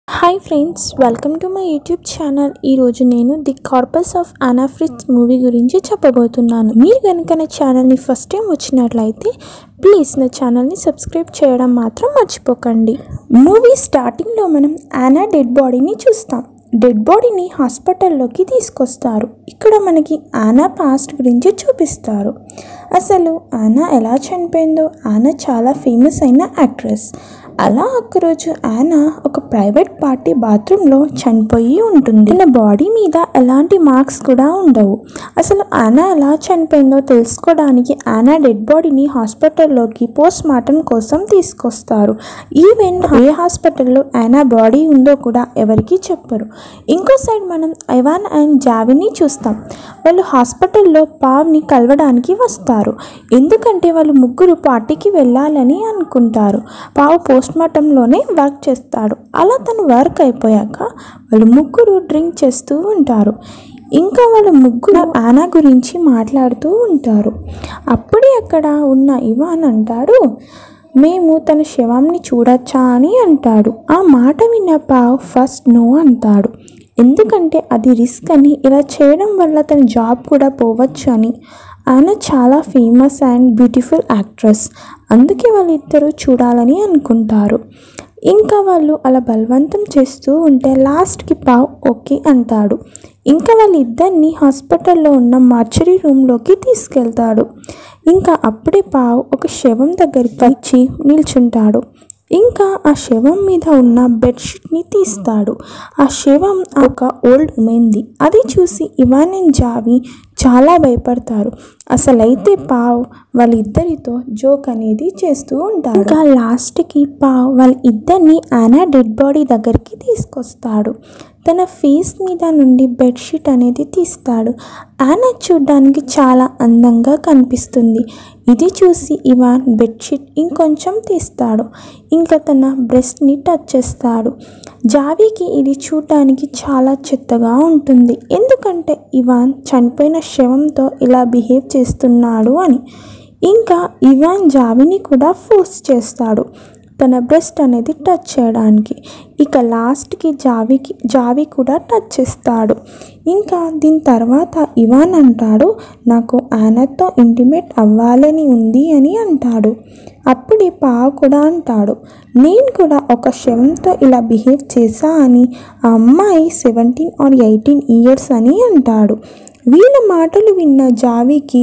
Hi friends welcome to my YouTube channel ఈరోజు నేను the corpse of Anna Fritz movie గురించి చెప్పబోతున్నాను మీరు కనుక నా ఛానల్ని ఫస్ట్ టైం వచ్చినట్లయితే ప్లీజ్ నా ఛానల్ని సబ్స్క్రైబ్ చేయడం మాత్రం మర్చిపోకండి మూవీ స్టార్టింగ్లో మనం యానా డెడ్ బాడీని చూస్తాం డెడ్ బాడీని హాస్పిటల్లోకి తీసుకొస్తారు ఇక్కడ మనకి ఆనా పాస్ట్ గురించి చూపిస్తారు అసలు ఆనా ఎలా చనిపోయిందో ఆనా చాలా ఫేమస్ అయిన యాక్ట్రెస్ అలా ఒకరోజు ఆనా ఒక ప్రైవేట్ పార్టీ బాత్రూంలో చనిపోయి ఉంటుంది తన బాడీ మీద ఎలాంటి మార్క్స్ కూడా ఉండవు అసలు ఆనా ఎలా చనిపోయిందో తెలుసుకోవడానికి ఆనా డెడ్ బాడీని హాస్పిటల్లోకి పోస్ట్ మార్టం కోసం తీసుకొస్తారు ఈవెన్ ఏ హాస్పిటల్లో ఆనా బాడీ ఉందో కూడా ఎవరికీ చెప్పరు ఇంకో సైడ్ మనం ఐవాన్ అండ్ జావిని చూస్తాం వాళ్ళు హాస్పిటల్లో పావ్ని కలవడానికి వస్తారు ఎందుకంటే వాళ్ళు ముగ్గురు పార్టీకి వెళ్ళాలని అనుకుంటారు పావు పోస్ట్ మార్టంలోనే వర్క్ చేస్తాడు అలా తను వర్క్ అయిపోయాక వాళ్ళు ముగ్గురు డ్రింక్ చేస్తూ ఉంటారు ఇంకా వాళ్ళ ముగ్గురు ఆనా గురించి మాట్లాడుతూ ఉంటారు అప్పుడే అక్కడ ఉన్న ఇవాన్ అంటాడు మేము తన శవాన్ని చూడొచ్చా అని అంటాడు ఆ మాట విన్న పావ్ ఫస్ట్ నో అంటాడు ఎందుకంటే అది రిస్క్ అని ఇలా చేయడం వల్ల తన జాబ్ కూడా పోవచ్చు అని ఆమె చాలా ఫేమస్ అండ్ బ్యూటిఫుల్ యాక్ట్రెస్ అందుకే వాళ్ళిద్దరూ చూడాలని అనుకుంటారు ఇంకా వాళ్ళు అలా బలవంతం చేస్తూ ఉంటే లాస్ట్కి పావ్ ఓకే అంటాడు ఇంకా వాళ్ళిద్దరిని హాస్పిటల్లో ఉన్న మార్చరీ రూమ్లోకి తీసుకెళ్తాడు ఇంకా అప్పుడే పావ్ ఒక శవం దగ్గరికి వచ్చి నిల్చుంటాడు ఇంకా ఆ శవం మీద ఉన్న బెడ్షీట్ని తీస్తాడు ఆ శవం ఒక ఓల్డ్ ఉమెన్ది అది చూసి ఇవాన్ అండ్ జావి చాలా భయపడతారు అసలైతే పావ్ వాళ్ళిద్దరితో జోక్ అనేది చేస్తూ ఉంటాడు ఇంకా లాస్ట్కి పావ్ వాళ్ళ ఇద్దరిని ఆనా డెడ్ బాడీ దగ్గరికి తీసుకొస్తాడు తన ఫేస్ మీద నుండి బెడ్షీట్ అనేది తీస్తాడు ఆనా చూడ్డానికి చాలా అందంగా కనిపిస్తుంది ఇది చూసి ఇవాన్ బెడ్షీట్ ఇంకొంచెం తీస్తాడు ఇంకా తన బ్రెస్ట్ని టచ్ చేస్తాడు జావీకి ఇది చూడడానికి చాలా చెత్తగా ఉంటుంది ఎందుకంటే ఇవాన్ చనిపోయిన శవంతో ఇలా బిహేవ్ చేస్తున్నాడు అని ఇంకా ఇవాన్ జావీని కూడా ఫోర్స్ చేస్తాడు తన బ్రెస్ట్ అనేది టచ్ చేయడానికి ఇక లాస్ట్కి జావికి జావి కూడా టచ్ చేస్తాడు ఇంకా దీని తర్వాత ఇవాన్ అంటాడు నాకు ఆనతో ఇంటిమేట్ అవ్వాలని ఉంది అని అంటాడు అప్పుడు పావు కూడా అంటాడు నేను కూడా ఒక శవంతో ఇలా బిహేవ్ చేశా అని ఆ అమ్మాయి సెవెంటీన్ ఆర్ ఎయిటీన్ ఇయర్స్ అని అంటాడు వీళ్ళ మాటలు విన్న జావికి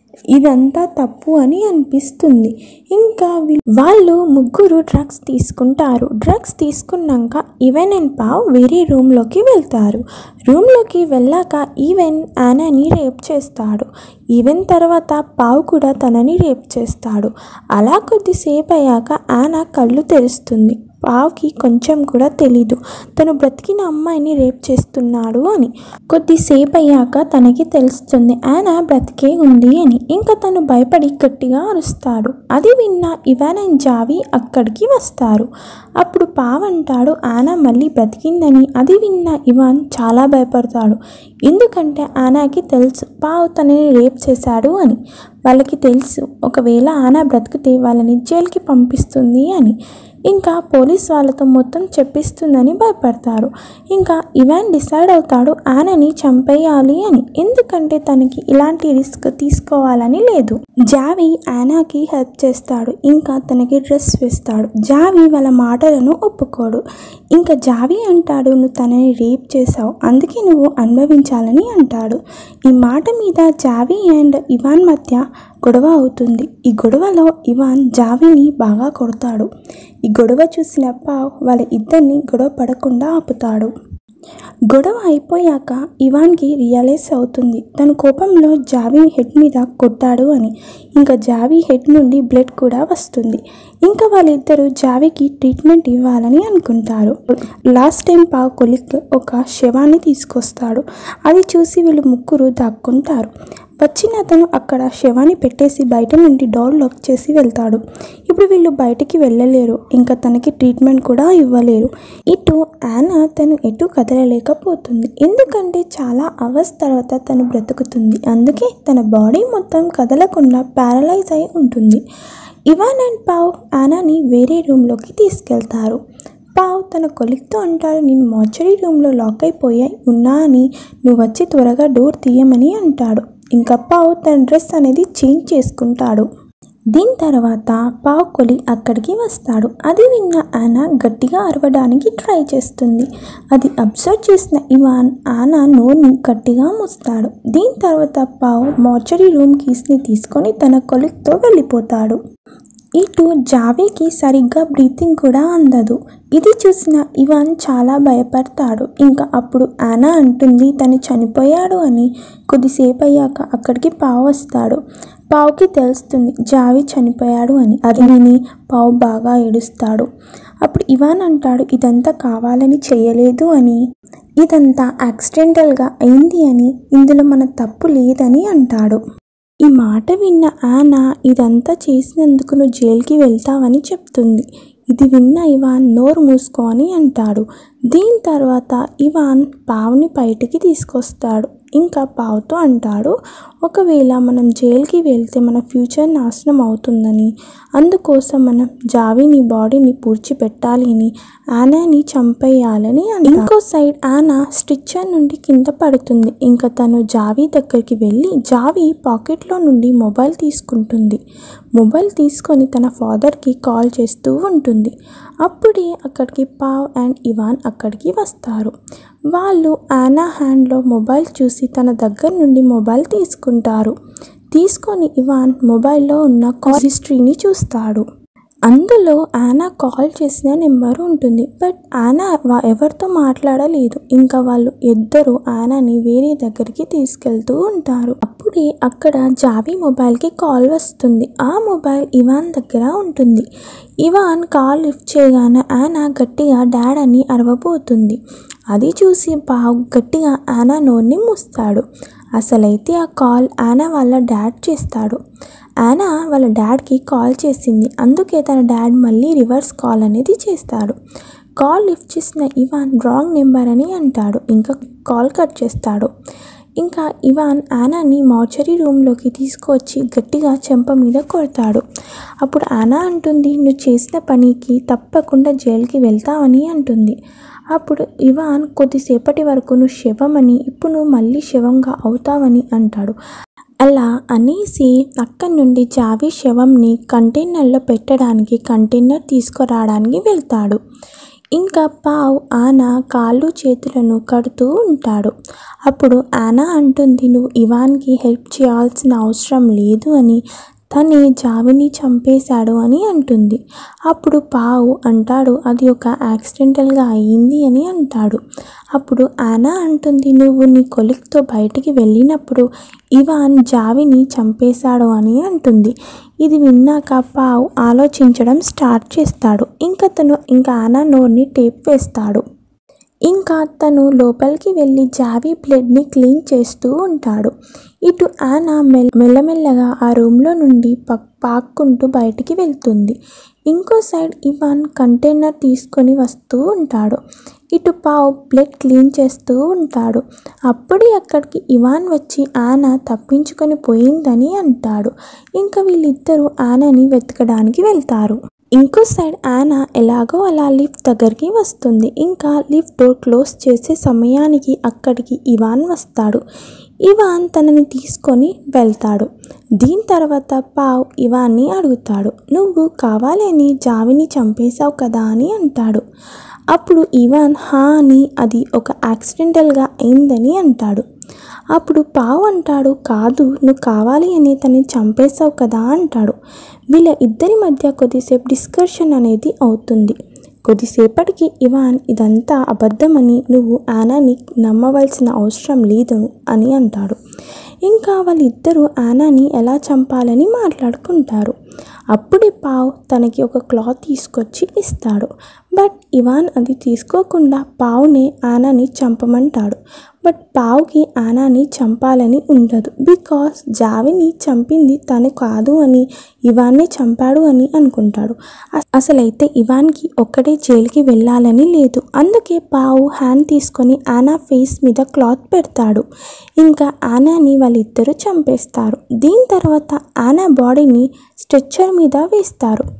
ఇదంతా తప్పు అని అనిపిస్తుంది ఇంకా వీ- వాళ్ళు ముగ్గురు డ్రగ్స్ తీసుకుంటారు డ్రగ్స్ తీసుకున్నాక ఈవెన్ అండ్ పావ్ వేరే రూమ్లోకి వెళ్తారు రూమ్లోకి వెళ్ళాక ఈవెన్ ఆనాని రేప్ చేస్తాడు ఈవెన్ తర్వాత పావు కూడా తనని రేప్ చేస్తాడు అలా కొద్దిసేపు అయ్యాక ఆనా కళ్ళు తెరుస్తుంది పావుకి కొంచెం కూడా తెలీదు తను బ్రతికిన అమ్మాయిని రేప్ చేస్తున్నాడు అని కొద్దిసేపు అయ్యాక తనకి తెలుస్తుంది ఆనా బ్రతికే ఉంది అని ఇంకా తను భయపడి గట్టిగా అరుస్తాడు అది విన్న ఇవాన్ అండ్ జావి అక్కడికి వస్తారు అప్పుడు పావ్ అంటాడు ఆనా మళ్ళీ బ్రతికిందని అది విన్న ఇవాన్ చాలా భయపడతాడు ఎందుకంటే ఆనాకి తెలుసు పావు తనని రేప్ చేశాడు అని వాళ్ళకి తెలుసు ఒకవేళ ఆనా బ్రతికితే వాళ్ళని జైలుకి పంపిస్తుంది అని ఇంకా పోలీస్ వాళ్ళతో మొత్తం చెప్పిస్తుందని భయపడతారు ఇంకా ఇవాన్ డిసైడ్ అవుతాడు ఆనని చంపేయాలి అని ఎందుకంటే తనకి ఇలాంటి రిస్క్ తీసుకోవాలని లేదు జావి ఆనాకి హెల్ప్ చేస్తాడు ఇంకా తనకి డ్రెస్ వేస్తాడు జావి వాళ్ళ మాటలను ఒప్పుకోడు ఇంకా జావి అంటాడు నువ్వు తనని రేప్ చేసావు అందుకే నువ్వు అనుభవించాలని అంటాడు ఈ మాట మీద జావి అండ్ ఇవాన్ మధ్య గొడవ అవుతుంది ఈ గొడవలో ఇవాన్ జావిని బాగా కొడతాడు ఈ గొడవ చూసిన పావ్ వాళ్ళ ఇద్దరిని గొడవ పడకుండా ఆపుతాడు గొడవ అయిపోయాక ఇవాన్కి రియలైజ్ అవుతుంది తన కోపంలో జావి హెడ్ మీద కొట్టాడు అని ఇంకా జావి హెడ్ నుండి బ్లడ్ కూడా వస్తుంది ఇంకా వాళ్ళిద్దరూ జావికి ట్రీట్మెంట్ ఇవ్వాలని అనుకుంటారు లాస్ట్ టైం పావు కొలిక్ ఒక శవాన్ని తీసుకొస్తాడు అది చూసి వీళ్ళు ముగ్గురు దాక్కుంటారు వచ్చిన అతను అక్కడ శవాన్ని పెట్టేసి బయట నుండి డోర్ లాక్ చేసి వెళ్తాడు ఇప్పుడు వీళ్ళు బయటికి వెళ్ళలేరు ఇంకా తనకి ట్రీట్మెంట్ కూడా ఇవ్వలేరు ఇటు యానా తను ఎటు కదలలేకపోతుంది ఎందుకంటే చాలా అవర్స్ తర్వాత తను బ్రతుకుతుంది అందుకే తన బాడీ మొత్తం కదలకుండా ప్యారలైజ్ అయి ఉంటుంది ఇవాన్ అండ్ పావ్ యానాని వేరే రూమ్లోకి తీసుకెళ్తారు పావ్ తన కొలిక్తో అంటాడు నేను మార్చరీ రూమ్లో లాక్ అయిపోయాయి ఉన్నా అని నువ్వు వచ్చి త్వరగా డోర్ తీయమని అంటాడు ఇంకా పావ్ తన డ్రెస్ అనేది చేంజ్ చేసుకుంటాడు దీని తర్వాత పావ్ కొలి అక్కడికి వస్తాడు అది విన్న ఆనా గట్టిగా అరవడానికి ట్రై చేస్తుంది అది అబ్జర్వ్ చేసిన ఇవాన్ ఆనా నోర్ని గట్టిగా మూస్తాడు దీని తర్వాత పావ్ మార్చరీ రూమ్ కీస్ని తీసుకొని తన కొలిక్తో వెళ్ళిపోతాడు ఇటు జావీకి సరిగ్గా బ్రీతింగ్ కూడా అందదు ఇది చూసిన ఇవాన్ చాలా భయపడతాడు ఇంకా అప్పుడు ఆనా అంటుంది తను చనిపోయాడు అని కొద్దిసేపు అయ్యాక అక్కడికి పావు వస్తాడు పావుకి తెలుస్తుంది జావి చనిపోయాడు అని అది విని పావు బాగా ఏడుస్తాడు అప్పుడు ఇవాన్ అంటాడు ఇదంతా కావాలని చేయలేదు అని ఇదంతా యాక్సిడెంటల్గా అయింది అని ఇందులో మన తప్పు లేదని అంటాడు ఈ మాట విన్న ఆనా ఇదంతా చేసినందుకు నువ్వు జైలుకి వెళ్తావని చెప్తుంది ఇది విన్న ఇవాన్ నోరు మూసుకో అని అంటాడు దీని తర్వాత ఇవాన్ పావుని బయటికి తీసుకొస్తాడు ఇంకా పావుతో అంటాడు ఒకవేళ మనం జైలుకి వెళ్తే మన ఫ్యూచర్ నాశనం అవుతుందని అందుకోసం మనం జావిని బాడీని పూడ్చిపెట్టాలి అని ఆనాని చంపేయాలని అంటాడు. ఇంకో సైడ్ ఆనా స్ట్రిచ్చర్ నుండి కింద పడుతుంది ఇంకా తను జావి దగ్గరికి వెళ్ళి జావి పాకెట్లో నుండి మొబైల్ తీసుకుంటుంది మొబైల్ తీసుకొని తన ఫాదర్కి కాల్ చేస్తూ ఉంటుంది అప్పుడే అక్కడికి పావ్ అండ్ ఇవాన్ అక్కడికి వస్తారు వాళ్ళు ఆనా హ్యాండ్లో మొబైల్ చూసి తన దగ్గర నుండి మొబైల్ తీసుకుంటారు తీసుకొని ఇవాన్ మొబైల్లో ఉన్న కాల్ హిస్టరీని చూస్తాడు అందులో ఆనా కాల్ చేసిన నెంబర్ ఉంటుంది బట్ ఆనా వా- ఎవరితో మాట్లాడలేదు ఇంకా వాళ్ళు ఇద్దరు ఆనాని వేరే దగ్గరికి తీసుకెళ్తూ ఉంటారు అప్పుడే అక్కడ జావీ మొబైల్కి కాల్ వస్తుంది ఆ మొబైల్ ఇవాన్ దగ్గర ఉంటుంది ఇవాన్ కాల్ లిఫ్ట్ చేయగానే ఆనా గట్టిగా డాడ్ అని అరవబోతుంది అది చూసి బాగు గట్టిగా ఆనా నోర్ని మూస్తాడు అసలైతే ఆ కాల్ ఆనా వాళ్ళ డాడ్ చేస్తాడు ఆనా వాళ్ళ డాడ్కి కాల్ చేసింది అందుకే తన డాడ్ మళ్ళీ రివర్స్ కాల్ అనేది చేస్తాడు కాల్ లిఫ్ట్ చేసిన ఇవాన్ రాంగ్ నెంబర్ అని అంటాడు ఇంకా కాల్ కట్ చేస్తాడు ఇంకా ఇవాన్ ఆనాని మార్చరీ రూమ్లోకి తీసుకొచ్చి గట్టిగా చెంప మీద కొడతాడు అప్పుడు ఆనా అంటుంది నువ్వు చేసిన పనికి తప్పకుండా జైలుకి వెళ్తావని అంటుంది అప్పుడు ఇవాన్ కొద్దిసేపటి వరకు నువ్వు శవమని ఇప్పుడు నువ్వు మళ్ళీ శవంగా అవుతావని అంటాడు అలా అనేసి అక్కడి నుండి జావి శవంని కంటైనర్లో పెట్టడానికి కంటైనర్ తీసుకురావడానికి వెళ్తాడు ఇంకా పావ్ ఆనా కాళ్ళు చేతులను కడుతూ ఉంటాడు అప్పుడు ఆనా అంటుంది నువ్వు ఇవాన్కి హెల్ప్ చేయాల్సిన అవసరం లేదు అని తనే జావిని చంపేశాడు అని అంటుంది అప్పుడు పావు అంటాడు అది ఒక యాక్సిడెంటల్గా అయ్యింది అని అంటాడు అప్పుడు ఆనా అంటుంది నువ్వు నీ కొలిక్తో బయటికి వెళ్ళినప్పుడు ఇవాన్ జావిని చంపేశాడు అని అంటుంది ఇది విన్నాక పావు ఆలోచించడం స్టార్ట్ చేస్తాడు ఇంకా తను ఇంకా ఆనా నోర్ని టేప్ వేస్తాడు ఇంకా తను లోపలికి వెళ్ళి జావీ బ్లడ్ని క్లీన్ చేస్తూ ఉంటాడు ఇటు ఆనా మెల్ మెల్లమెల్లగా ఆ రూమ్లో నుండి పక్ పాక్కుంటూ బయటికి వెళ్తుంది ఇంకో సైడ్ ఇవాన్ కంటైనర్ తీసుకొని వస్తూ ఉంటాడు ఇటు పావ్ బ్లడ్ క్లీన్ చేస్తూ ఉంటాడు అప్పుడే అక్కడికి ఇవాన్ వచ్చి ఆనా తప్పించుకొని పోయిందని అంటాడు ఇంకా వీళ్ళిద్దరూ ఆనాని వెతకడానికి వెళ్తారు ఇంకో సైడ్ ఆనా ఎలాగో అలా లిఫ్ట్ దగ్గరికి వస్తుంది ఇంకా లిఫ్ట్ డోర్ క్లోజ్ చేసే సమయానికి అక్కడికి ఇవాన్ వస్తాడు ఇవాన్ తనని తీసుకొని వెళ్తాడు దీని తర్వాత పావ్ ఇవాన్ని అడుగుతాడు నువ్వు కావాలని జావిని చంపేశావు కదా అని అంటాడు అప్పుడు ఇవాన్ హా అని అది ఒక యాక్సిడెంటల్గా అయిందని అంటాడు అప్పుడు పావు అంటాడు కాదు నువ్వు కావాలి అని తనని చంపేశావు కదా అంటాడు వీళ్ళ ఇద్దరి మధ్య కొద్దిసేపు డిస్కషన్ అనేది అవుతుంది కొద్దిసేపటికి ఇవాన్ ఇదంతా అబద్ధమని నువ్వు ఆనాని నమ్మవలసిన అవసరం లేదు అని అంటాడు ఇంకా వాళ్ళిద్దరూ ఆనాని ఎలా చంపాలని మాట్లాడుకుంటారు అప్పుడే పావ్ తనకి ఒక క్లాత్ తీసుకొచ్చి ఇస్తాడు బట్ ఇవాన్ అది తీసుకోకుండా పావునే ఆనాని చంపమంటాడు బట్ పావుకి ఆనాని చంపాలని ఉండదు బికాస్ జావిని చంపింది తను కాదు అని ఇవాన్నే చంపాడు అని అనుకుంటాడు అ- అసలైతే ఇవాన్కి ఒక్కడే జైలుకి వెళ్ళాలని లేదు అందుకే పావు హ్యాండ్ తీసుకొని ఆనా ఫేస్ మీద క్లాత్ పెడతాడు ఇంకా ఆనాని వాళ్ళిద్దరూ చంపేస్తారు దీని తర్వాత ఆనా బాడీని స్ట్రెచ్చర్ మీద వేస్తారు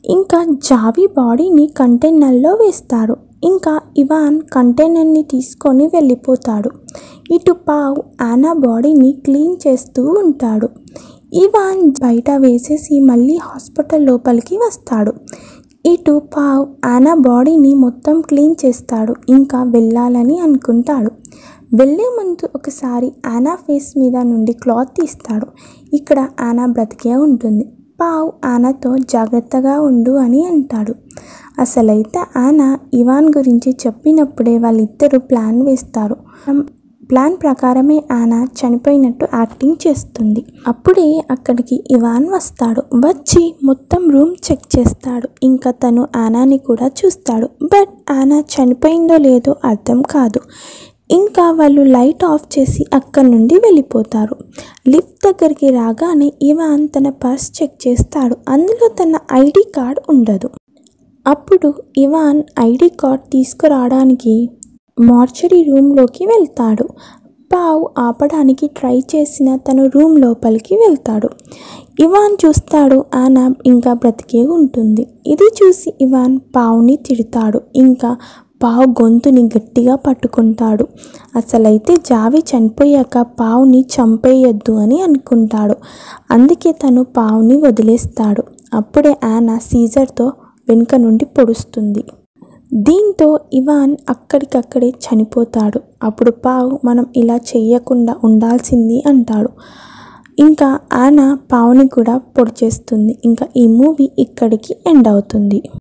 ఇంకా జావి బాడీని కంటైనర్లో వేస్తారు ఇంకా ఇవాన్ కంటైనర్ని తీసుకొని వెళ్ళిపోతాడు ఇటు పావ్ ఆనా బాడీని క్లీన్ చేస్తూ ఉంటాడు ఇవాన్ బయట వేసేసి మళ్ళీ హాస్పిటల్ లోపలికి వస్తాడు ఇటు పావ్ ఆనా బాడీని మొత్తం క్లీన్ చేస్తాడు ఇంకా వెళ్ళాలని అనుకుంటాడు వెళ్ళే ముందు ఒకసారి ఆనా ఫేస్ మీద నుండి క్లాత్ తీస్తాడు ఇక్కడ ఆనా బ్రతికే ఉంటుంది పావ్ ఆనాతో జాగ్రత్తగా ఉండు అని అంటాడు అసలైతే ఆనా ఇవాన్ గురించి చెప్పినప్పుడే వాళ్ళిద్దరూ ప్లాన్ వేస్తారు ప్లాన్ ప్రకారమే ఆనా చనిపోయినట్టు యాక్టింగ్ చేస్తుంది అప్పుడే అక్కడికి ఇవాన్ వస్తాడు వచ్చి మొత్తం రూమ్ చెక్ చేస్తాడు ఇంకా తను ఆనాని కూడా చూస్తాడు బట్ ఆనా చనిపోయిందో లేదో అర్థం కాదు ఇంకా వాళ్ళు లైట్ ఆఫ్ చేసి అక్కడి నుండి వెళ్ళిపోతారు లిఫ్ట్ దగ్గరికి రాగానే ఇవాన్ తన పర్స్ చెక్ చేస్తాడు అందులో తన ఐడి కార్డ్ ఉండదు అప్పుడు ఇవాన్ ఐడి కార్డ్ తీసుకురావడానికి మార్చరీ రూమ్లోకి వెళ్తాడు పావ్ ఆపడానికి ట్రై చేసిన తను రూమ్ లోపలికి వెళ్తాడు ఇవాన్ చూస్తాడు ఆనా ఇంకా బ్రతికే ఉంటుంది ఇది చూసి ఇవాన్ పావుని తిడతాడు ఇంకా పావు గొంతుని గట్టిగా పట్టుకుంటాడు అసలైతే జావి చనిపోయాక పావుని చంపేయొద్దు అని అనుకుంటాడు అందుకే తను పావుని వదిలేస్తాడు అప్పుడే ఆనా సీజర్తో వెనుక నుండి పొడుస్తుంది దీంతో ఇవాన్ అక్కడికక్కడే చనిపోతాడు అప్పుడు పావు మనం ఇలా చెయ్యకుండా ఉండాల్సింది అంటాడు ఇంకా ఆనా పావుని కూడా పొడి చేస్తుంది ఇంకా ఈ మూవీ ఇక్కడికి ఎండ్ అవుతుంది